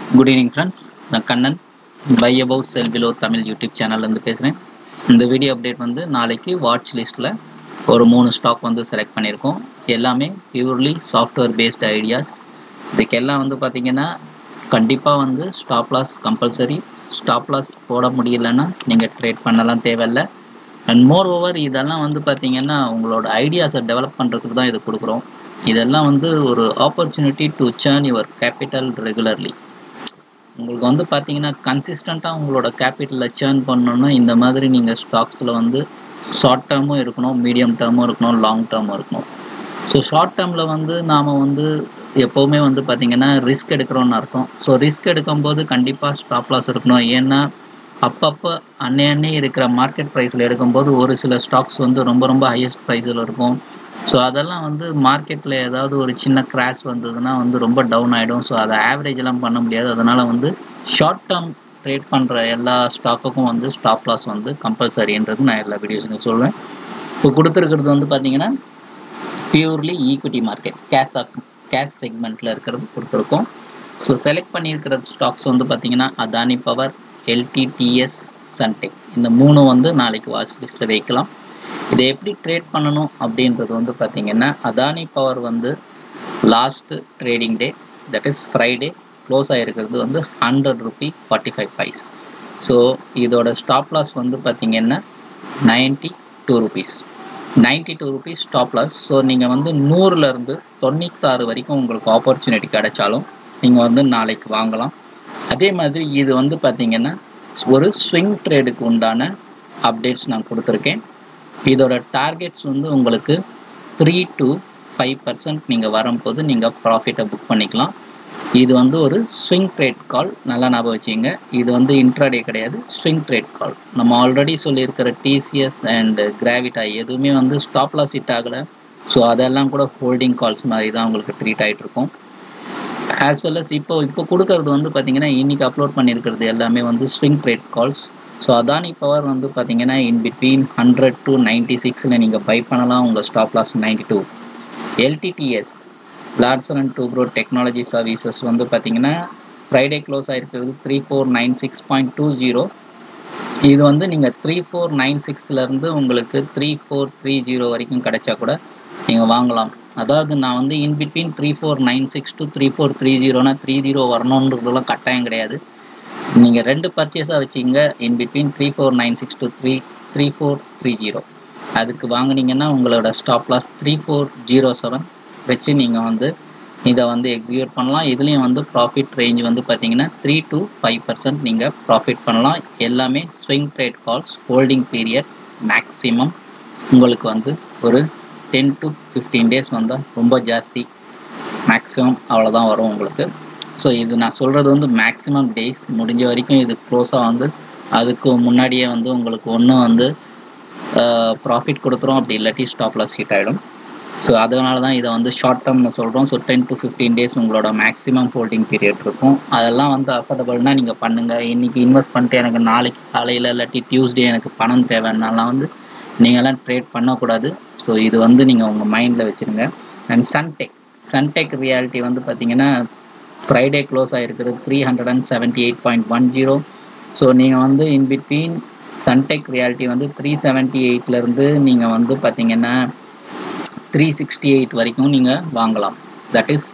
good evening friends நான் Kannan buy above sell below Tamil YouTube சேனல்லேருந்து பேசுகிறேன் இந்த வீடியோ அப்டேட் வந்து நாளைக்கு வாட்ச் லிஸ்ட்டில் ஒரு மூணு ஸ்டாக் வந்து செலக்ட் பண்ணியிருக்கோம் எல்லாமே பியூர்லி சாஃப்ட்வேர் பேஸ்டு ஐடியாஸ் இதுக்கெல்லாம் வந்து பார்த்திங்கன்னா கண்டிப்பாக வந்து stop loss compulsory stop loss போட முடியலன்னா நீங்கள் ட்ரேட் பண்ணலாம் தேவையில்லை அண்ட் மோர் ஓவர் இதெல்லாம் வந்து பார்த்திங்கன்னா உங்களோட ஐடியாஸை டெவலப் பண்ணுறதுக்கு தான் இது கொடுக்குறோம் இதெல்லாம் வந்து ஒரு opportunity to churn your capital regularly உங்களுக்கு வந்து பார்த்தீங்கன்னா கன்சிஸ்டண்ட்டாக உங்களோட கேபிட்டலை சேர்ன் பண்ணணுன்னா இந்த மாதிரி நீங்கள் ஸ்டாக்ஸில் வந்து ஷார்ட் டேர்மும் இருக்கணும் மீடியம் டேர்மும் இருக்கணும் லாங் டேர்மும் இருக்கணும் ஸோ ஷார்ட் டேர்மில் வந்து நாம் வந்து எப்போவுமே வந்து பார்த்திங்கன்னா ரிஸ்க் எடுக்கிறோன்னு அர்த்தம் ஸோ ரிஸ்க் எடுக்கும்போது கண்டிப்பாக ஸ்டாப் லாஸ் இருக்கணும் ஏன்னா அப்பப்போ அன்னை அன்னை இருக்கிற மார்க்கெட் ப்ரைஸில் எடுக்கும்போது ஒரு சில ஸ்டாக்ஸ் வந்து ரொம்ப ரொம்ப ஹையஸ்ட் ப்ரைஸில் இருக்கும் ஸோ அதெல்லாம் வந்து மார்க்கெட்டில் ஏதாவது ஒரு சின்ன கிராஷ் வந்ததுன்னா வந்து ரொம்ப டவுன் ஆகிடும் ஸோ அதை ஆவரேஜ்லாம் பண்ண முடியாது அதனால் வந்து ஷார்ட் டேர்ம் ட்ரேட் பண்ணுற எல்லா ஸ்டாக்குக்கும் வந்து ஸ்டாப் லாஸ் வந்து கம்பல்சரின்றது நான் எல்லா வீடியோஸுக்கும் சொல்லுவேன் இப்போ கொடுத்துருக்கிறது வந்து பார்த்தீங்கன்னா purely equity market cash cash செக்மெண்ட்டில் இருக்கிறது கொடுத்துருக்கோம் ஸோ செலக்ட் பண்ணியிருக்கிற ஸ்டாக்ஸ் வந்து பார்த்தீங்கன்னா அதானி பவர் எல்டிடிஎஸ் சன்டெக் இந்த மூணு வந்து நாளைக்கு வாட்ச் லிஸ்ட்டில் வைக்கலாம் இதை எப்படி ட்ரேட் பண்ணணும் அப்படின்றது வந்து பார்த்திங்கன்னா அதானி பவர் வந்து last trading day that is Friday close ஆகிருக்கிறது வந்து hundred rupee forty five paise so இதோட ஸ்டாப் லாஸ் வந்து பார்த்திங்கன்னா ninety two rupees ninety two rupees stop loss so நீங்கள் வந்து நூறுலேருந்து தொண்ணூத்தாறு வரைக்கும் உங்களுக்கு ஆப்பர்ச்சுனிட்டி கிடைச்சாலும் நீங்கள் வந்து நாளைக்கு வாங்கலாம் அதே மாதிரி இது வந்து பார்த்திங்கன்னா ஒரு ஸ்விங் ட்ரேடுக்கு உண்டான அப்டேட்ஸ் நான் கொடுத்துருக்கேன் இதோட டார்கெட்ஸ் வந்து உங்களுக்கு த்ரீ டு ஃபைவ் பர்சன்ட் நீங்கள் வரும்போது நீங்கள் ப்ராஃபிட்டை புக் பண்ணிக்கலாம் இது வந்து ஒரு ஸ்விங் ட்ரேட் கால் நல்லா ஞாபகம் வச்சுங்க இது வந்து இன்ட்ராடே கிடையாது ஸ்விங் ட்ரேட் கால் நம்ம ஆல்ரெடி சொல்லியிருக்கிற டிசிஎஸ் அண்ட் கிராவிட்டா எதுவுமே வந்து ஸ்டாப் லாஸ் ஹிட் ஆகலை ஸோ அதெல்லாம் கூட ஹோல்டிங் கால்ஸ் மாதிரி தான் உங்களுக்கு ட்ரீட் ஆகிட்டு இருக்கும் ஆஸ் வெல் அஸ் இப்போ இப்போ கொடுக்கறது வந்து பார்த்தீங்கன்னா இன்றைக்கி அப்லோட் பண்ணியிருக்கிறது எல்லாமே வந்து swing trade calls so Adani Power வந்து பார்த்தீங்கன்னா in between hundred to ninety சிக்ஸில் நீங்கள் பை பண்ணலாம் உங்கள் stop loss ninety two LTTS Larsen and Toubro Technology Services வந்து பார்த்தீங்கன்னா ஃப்ரைடே க்ளோஸ் ஆகிருக்கிறது three four nine six point two zero இது வந்து நீங்கள் த்ரீ ஃபோர் நைன் சிக்ஸ்லேருந்து உங்களுக்கு த்ரீ ஃபோர் த்ரீ ஜீரோ வரைக்கும் கிடைச்சா கூட நீங்கள் வாங்கலாம் அதாவது நான் வந்து in between three four nine six to three four three ஜீரோனா த்ரீ ஜீரோ வரணுன்றதுலாம் கட்டாயம் கிடையாது நீங்கள் ரெண்டு பர்ச்சேஸாக வச்சிங்க in between three four nine six to three three four three zero அதுக்கு வாங்கினீங்கன்னா உங்களோட stop loss three four zero seven வச்சு நீங்கள் வந்து இதை வந்து எக்ஸிக்யூட் பண்ணலாம் இதுலேயும் வந்து ப்ராஃபிட் ரேஞ்ச் வந்து பார்த்தீங்கன்னா த்ரீ டு ஃபைவ் பர்சன்ட் நீங்கள் ப்ராஃபிட் பண்ணலாம் எல்லாமே swing trade calls holding period maximum உங்களுக்கு வந்து ஒரு டென் டு ஃபிஃப்டீன் டேஸ் வந்தால் ரொம்ப ஜாஸ்தி மேக்ஸிமம் அவ்வளோதான் வரும் உங்களுக்கு ஸோ இது நான் சொல்கிறது வந்து மேக்ஸிமம் டேஸ் முடிஞ்ச வரைக்கும் இது க்ளோஸாக வந்து அதுக்கு முன்னாடியே வந்து உங்களுக்கு ஒன்றும் வந்து ப்ராஃபிட் கொடுத்துரும் அப்படி இல்லாட்டி ஸ்டாப் லாஸ் ஹிட் ஆகிடும் ஸோ அதனால தான் இதை வந்து ஷார்ட் டேர்ம்னு சொல்கிறோம் so ten to fifteen days உங்களோட மேக்ஸிமம் ஹோல்டிங் பீரியட் இருக்கும் அதெல்லாம் வந்து அஃபோர்டபுள்னால் நீங்கள் பண்ணுங்கள் இன்றைக்கி இன்வெஸ்ட் பண்ணிட்டு எனக்கு நாளைக்கு காலையில் இல்லாட்டி டியூஸ்டே எனக்கு பணம் தேவைன்னாலாம் வந்து நீங்கள்லாம் ட்ரேட் பண்ணக்கூடாது ஸோ இது வந்து நீங்கள் உங்கள் மைண்டில் வச்சுருங்க அண்ட் சன்டெக் சன்டெக் ரியாலிட்டி வந்து பார்த்திங்கன்னா ஃப்ரைடே க்ளோஸ் ஆகிருக்கிறது three hundred and seventy eight point one zero so நீங்கள் வந்து இன் பிட்வீன் சன்டெக் ரியாலிட்டி வந்து த்ரீ செவன்ட்டி எயிட்லேருந்து நீங்கள் வந்து பார்த்திங்கன்னா த்ரீ சிக்ஸ்டி எயிட் வரைக்கும் நீங்கள் வாங்கலாம் that is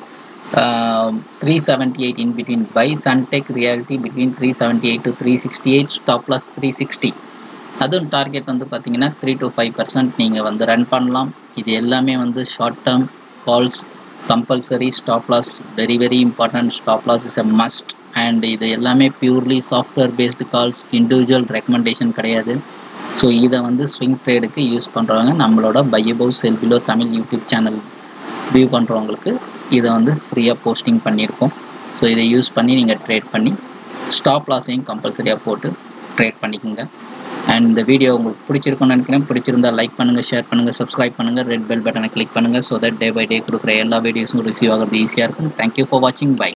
three seventy eight in between buy Sunteck Realty between three seventy eight to three sixty eight stop plus three sixty அதுவும் target வந்து பார்த்தீங்கன்னா த்ரீ டு ஃபைவ் பர்சன்ட் நீங்கள் வந்து ரன் பண்ணலாம் இது எல்லாமே வந்து short term calls compulsory stop loss very very important stop loss is a must and இது எல்லாமே purely software based calls individual recommendation கிடையாது ஸோ இதை வந்து ஸ்விங் ட்ரேடுக்கு யூஸ் பண்ணுறவங்க நம்மளோட buy above sell below Tamil YouTube channel view பண்ணுறவங்களுக்கு இதை வந்து ஃப்ரீயாக போஸ்டிங் பண்ணியிருக்கோம் ஸோ இதை யூஸ் பண்ணி நீங்கள் ட்ரேட் பண்ணி ஸ்டாப் லாஸையும் கம்பல்சரியாக போட்டு ட்ரேட் பண்ணிக்கோங்க அண்ட் இந்த வீடியோ உங்களுக்கு பிடிச்சிருக்கும்னு நினைக்கிறேன் பிடிச்சிருந்தா லைக் பண்ணுங்கள் ஷேர் பண்ணுங்கள் சப்ஸ்கிரைப் பண்ணுங்கள் ரெட் பெல் பட்டனை கிளிக் பண்ணுங்கள் so that day by day கொடுக்குற எல்லா வீடியோஸும் ரிசீவ் ஆகிறது ஈஸியாக இருக்கும் தேங்க்யூ ஃபார் வாட்சிங் பை